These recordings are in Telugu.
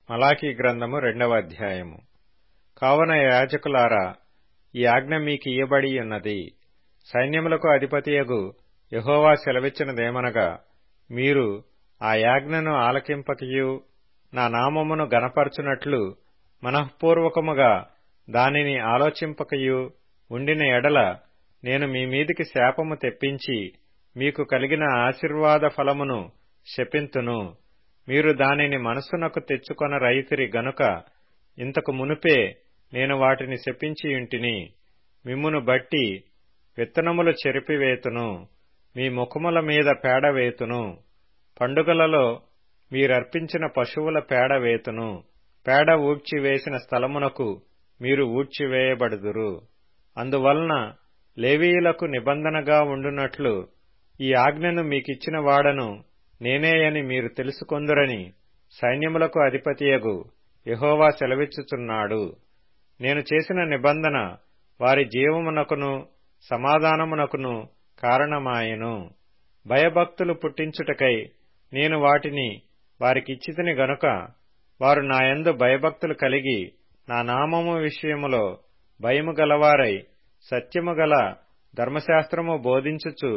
మలాకీ గ్రంథము రెండవ అధ్యాయము కావున యాజకులారా ఈ ఆజ్ఞ మీకు ఇయ్యబడి ఉన్నది సైన్యములకు అధిపతియగు యహోవా సెలవిచ్చినదేమనగా మీరు ఆ యాజ్ఞను ఆలకింపకయు నా నామమును గనపరచునట్లు మనఃపూర్వకముగా దానిని ఆలోచింపకయు ఉండిన ఎడల నేను మీ మీదికి శాపము తెప్పించి మీకు కలిగిన ఆశీర్వాద ఫలమును శపింతును మీరు దానిని మనస్సునకు తెచ్చుకొన రైతిరి గనుక ఇంతకు మునుపే నేను వాటిని శపించియుంటిని మిమ్మును బట్టి విత్తనములు చెరిపివేతును మీ ముఖముల మీద పేడ వేతును పండుగలలో మీరర్పించిన పశువుల పేడ వేతును పేడ ఊడ్చివేసిన స్థలమునకు మీరు ఊడ్చివేయబడుదురు అందువలన లేవీయులకు నిబంధనగా ఉండునట్లు ఈ ఆజ్ఞను మీకిచ్చిన వాడను నేనేయని మీరు తెలుసుకొందురని సైన్యములకు అధిపతియగు యహోవా సెలవిచ్చుచున్నాడు నేను చేసిన నిబంధన వారి జీవమునకును సమాధానమునకును కారణమాయెను భయభక్తులు పుట్టించుటకై నేను వాటిని వారికిచ్చితిని గనుక వారు నాయందు భయభక్తులు కలిగి నా నామము విషయములో భయము గలవారై సత్యము గల ధర్మశాస్త్రము బోధించుచు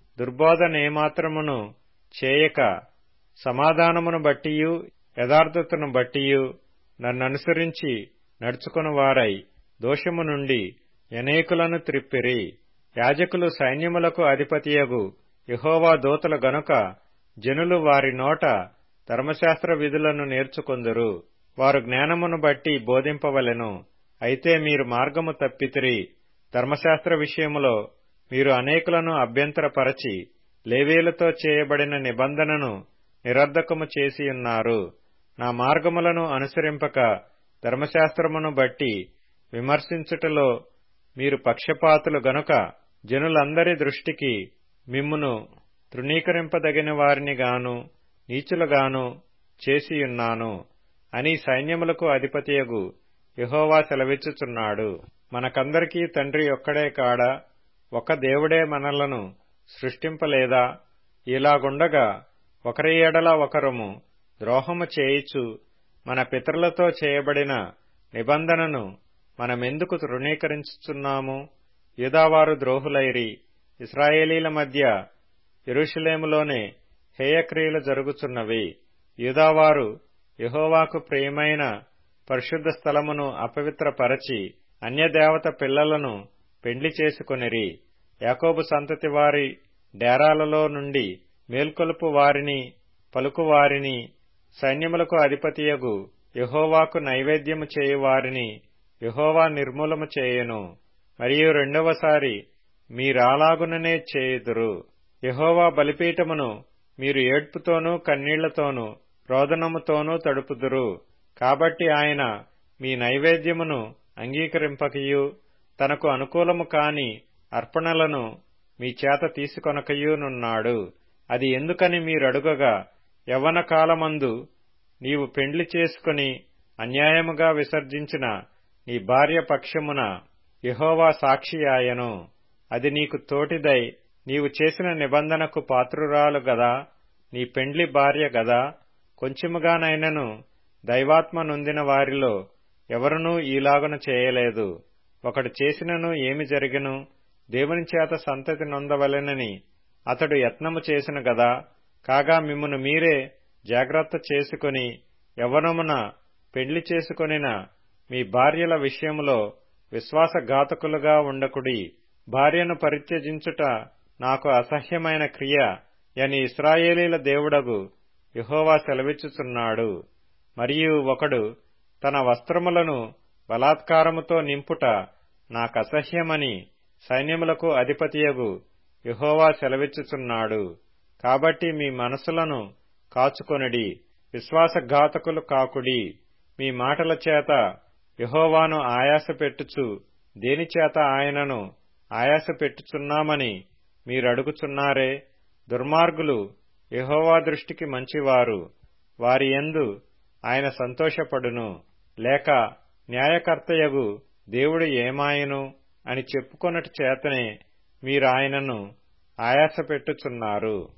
దుర్బోధనేమాత్రమును చేయక సమాధానమును బట్టియు యథార్థతను బట్టియు నన్ననుసరించి నడుచుకుని వారై దోషము నుండి అనేకులను త్రిప్పిరి యాజకులు సైన్యములకు అధిపతియగు యహోవా దూతలు గనుక జనులు వారి నోట ధర్మశాస్త్ర విధులను నేర్చుకొందురు వారు జ్ఞానమును బట్టి బోధింపవలెను అయితే మీరు మార్గము తప్పితిరి ధర్మశాస్త్ర విషయములో మీరు అనేకులను అభ్యంతరపరచి లేవీలతో చేయబడిన నిబంధనను నిరర్ధకము చేసియున్నారు నా మార్గములను అనుసరింపక ధర్మశాస్త్రమును బట్టి విమర్శించుటలో మీరు పక్షపాతులు గనుక జనులందరి దృష్టికి మిమ్మును తృణీకరింపదగిన వారిని గాను నీచులుగాను చేసియున్నాను అని సైన్యములకు అధిపతియగు యహోవా సెలవిచ్చుచున్నాడు మనకందరికీ తండ్రి ఒక్కడే కాడా ఒక దేవుడే మనలను సృష్టింపలేదా ఇలాగుండగా ఒకరి ఎడల ఒకరము ద్రోహము చేయిచు మన పితరులతో చేయబడిన నిబంధనను మనమెందుకు తృణీకరించుచున్నాము యూదావారు ద్రోహులైరి ఇస్రాయేలీల మధ్య ఎరుషులేములోనే హేయక్రియలు జరుగుచున్నవి యూదావారు యహోవాకు ప్రియమైన పరిశుద్ధ స్థలమును అపవిత్రపరచి అన్యదేవత పిల్లలను పెండ్లి చేసుకొనిరి యాకోబు సంతతి వారి డేరాలలో నుండి మేల్కొలుపు వారిని పలుకువారిని సైన్యములకు అధిపతియగు యహోవాకు నైవేద్యము చేయువారిని యహోవా నిర్మూలము చేయను మరియు రెండవసారి మీరాలాగుననే చేయుదురు యహోవా బలిపీఠమును మీరు ఏడ్పుతోనూ కన్నీళ్లతోనూ రోదనముతోనూ తడుపుదురు కాబట్టి ఆయన మీ నైవేద్యమును అంగీకరింపకయు తనకు అనుకూలము కాని అర్పణలను మీ చేత తీసుకొనకయునున్నాడు అది ఎందుకని మీరడుగగా యవ్వన కాలమందు నీవు పెండ్లి చేసుకుని అన్యాయముగా విసర్జించిన నీ భార్య పక్షమున యహోవా సాక్షియాయను అది నీకు తోటిదై నీవు చేసిన నిబంధనకు పాత్రురాలు గదా నీ పెండ్లి భార్య గదా కొంచెముగానైనను దైవాత్మ నొందిన వారిలో ఎవరునూ ఈలాగున చేయలేదు ఒకడు చేసినను ఏమి జరిగను దేవుని చేత సంతతి నొందవలెనని అతడు యత్నము చేసిన గదా కాగా మిమ్మును మీరే జాగ్రత్త చేసుకుని యవ్వనమున పెళ్లి చేసుకొనిన మీ భార్యల విషయములో విశ్వాసఘాతకులుగా ఉండకుడి భార్యను పరిత్యజించుట నాకు అసహ్యమైన క్రియ అని ఇస్రాయేలీల దేవుడగు యహోవా సెలవిచ్చుచున్నాడు మరియు ఒకడు తన వస్త్రములను బలాత్కారముతో నింపుట నాకసహ్యమని సైన్యములకు అధిపతియగు యహోవా సెలవిచ్చుచున్నాడు కాబట్టి మీ మనసులను కాచుకొనిడి విశ్వాసఘాతకులు కాకుడి మీ మాటల చేత యహోవాను ఆయాసపెట్టుచు దేనిచేత ఆయనను ఆయాసపెట్టుచున్నామని మీరడుగుచున్నారే దుర్మార్గులు యహోవా దృష్టికి మంచివారు వారి యందు ఆయన సంతోషపడును లేక న్యాయకర్తయగు దేవుడు ఏమాయను అని చెప్పుకొనటి చేతనే మీరాయనను ఆయాసపెట్టుచున్నారు